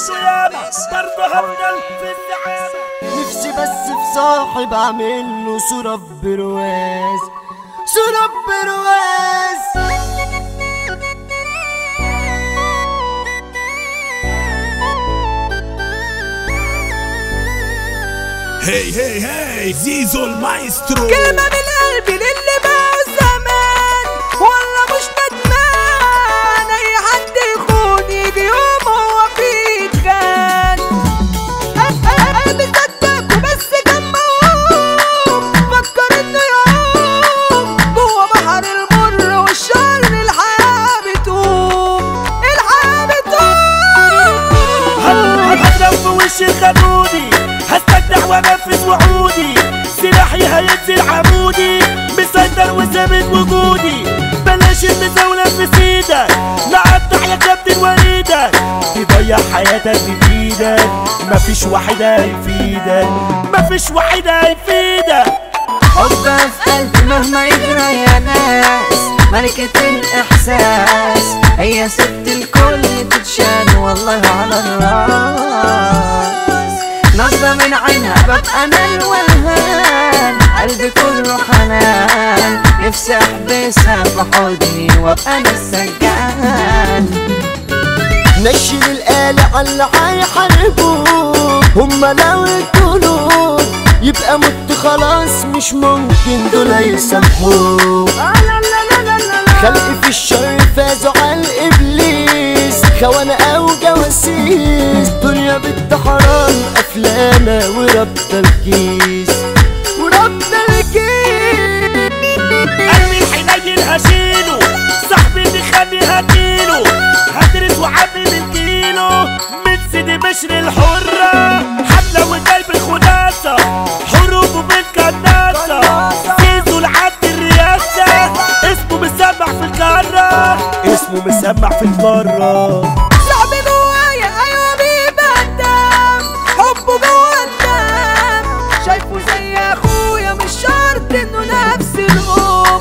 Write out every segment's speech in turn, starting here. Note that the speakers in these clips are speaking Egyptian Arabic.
ياما برضه هفضل في الزعامة نفسي بس في صاحب اعمل له صورة في برواز صورة في برواز هي هي هي زيزو المايسترو كلمة من قلبي للي باعوا الزمان والله مش ندمان أي حد يخون يجي يوم هو فيه يتخان قلبي صدق وبس كان موهوم فكر إنه يعوم جوا بحر المر والشر الحياة بتقوم الحياة بتقوم هضرب في وش الخدودي هستجدع وانفذ وعودي سلاحي هينزل عمودي مسيطر وثابت وجودي بلاش المزاولة في سيدك نقطع يا كابتن وريدك تضيع حياتك بإيدك مفيش واحد هيفيدك مفيش واحد هيفيدك حبها في قلبي مهما يجرى يا ناس ملكة الإحساس هي ست الكل تتشال والله على الراس نظرة من عينها ببقى أنا الولهان قلبي كله حنان نفسي أحبسها في حضني وأبقى أنا السجان نشل الآلة على اللي هيحاربوك هما لو الجنود يبقى مت خلاص مش ممكن دول يسامحوك خلق في الشر فازوا على الإبليس خونة أو جواسيس دنيا بنت حرام أفلامة وربط الكيس وربط الكيس قلبي الحنين هشيله صاحبي اللي خلي هجيله هدرس وعبي بالكيلو من سيدي بشر الحرة حملة وقلب الخلاصة حروب بالكناسة زيزو لعبد الرياسة اسمه مسمع في القارة اسمه مسمع في القارة صاحبي جوايا ايوه بيبدم حبه جوا الدم شايفه زي اخويا مش شرط انه نفس الام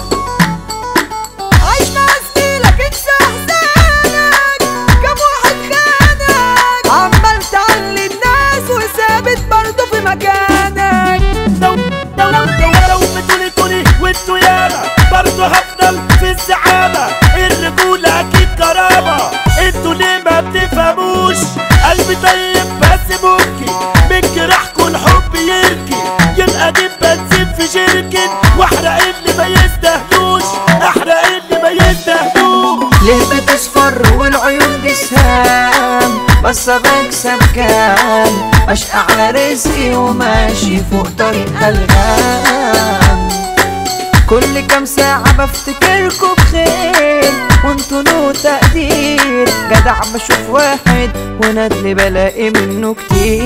عايش مع زميلك انسى احزانك كم واحد خانك عمال تعلي الناس وثابت برضه في مكانك لو لو لو لو لو بتقولي تقولي وانتوا ياما برضه هفضل في الزعامة الرجولة أكيد كرامة انتوا ليه ما بتفهموش قلبي طيب بس ممكن من جراحكوا الحب يركن يبقى دي بنزين في جيركن واحرق اللي ما يستاهلوش احرق اللي ما يستاهلوش ليه بتصفر والعيون دي سهام بس بكسب كام اشقى على رزقي وماشي فوق طريق الغام كل كام ساعة بفتكركوا بخير وانتوا له تقدير جدع بشوف واحد وندل بلاقي منه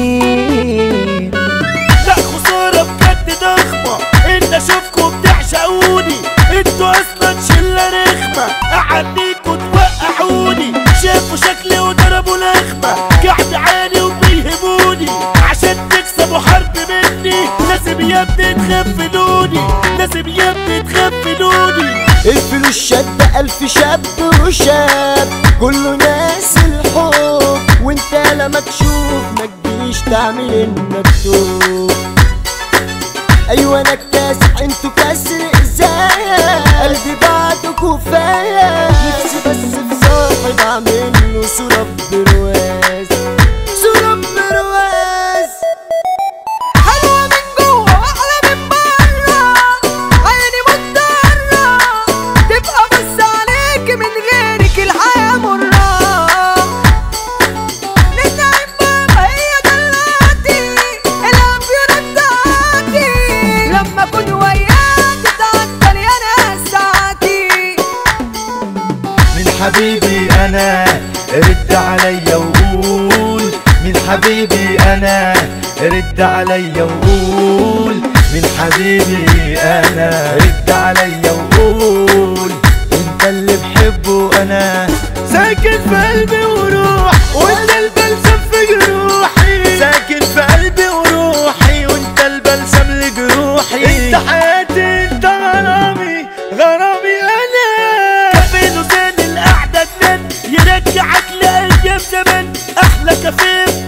كتير لا خسارة بجد ضخمة ان اشوفكم بتعشقوني انتوا اصلا شلة رخمة اعنيكوا توقعوني شافوا شكلي وضربوا لخمة قاعد عالي وبيهموني عشان تكسبوا حرب مني لازم يا ابني تغفلوني لازم يا ابني تغفلوني الفلوس شد ألف شاب وشاب كله ناس الحب وانت لما تشوف ما تجيش تعمل انك توب ايوه انا الكاسح انتوا كسر ازاي قلبي بعدكوا كفايه نفسي بس في صاحب اعمل له صوره برواز صوره برواز حلوة من جوه واحلى من بره عيني مضطرة تبقى بس عليك من غيرك الحياة مرة نتعب بابا هي دلوقتي الأفيون بتاعتي لما أكون وياك تعطل يا ناس ساعتي من حبيبي انا رد عليا وقول من حبيبي انا رد عليا وقول من حبيبي انا رد عليا وقول انت اللي بحبه انا ساكن في قلبي وروح وانت البلسم في جروحي ساكن في قلبي وروحي وانت البلسم لجروحي انت حياتي انت غرامي غرامي انا فين وزين القعدة النت يرجعك لأيام زمان أحلى كافيه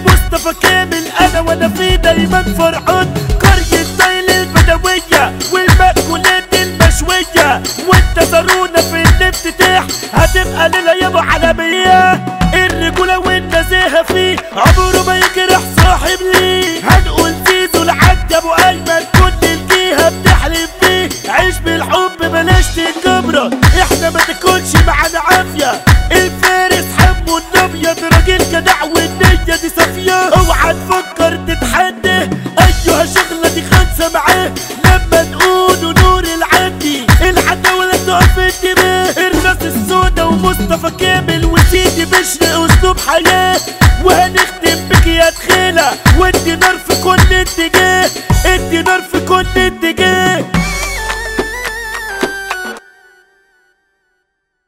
تاكلش معانا عافية الفارس حمو الابيض راجل جدع والنية دي صافية اوعى تفكر تتحدى ايها شغلة دي خالصة معاه لما نقول نور العدي العداولة تقف الدماء الراس السودا ومصطفى كامل وسيدي بشر اسلوب حياة وهنختم بك يا دخيلة وادي نار في كل اتجاه ادي نار في كل اتجاه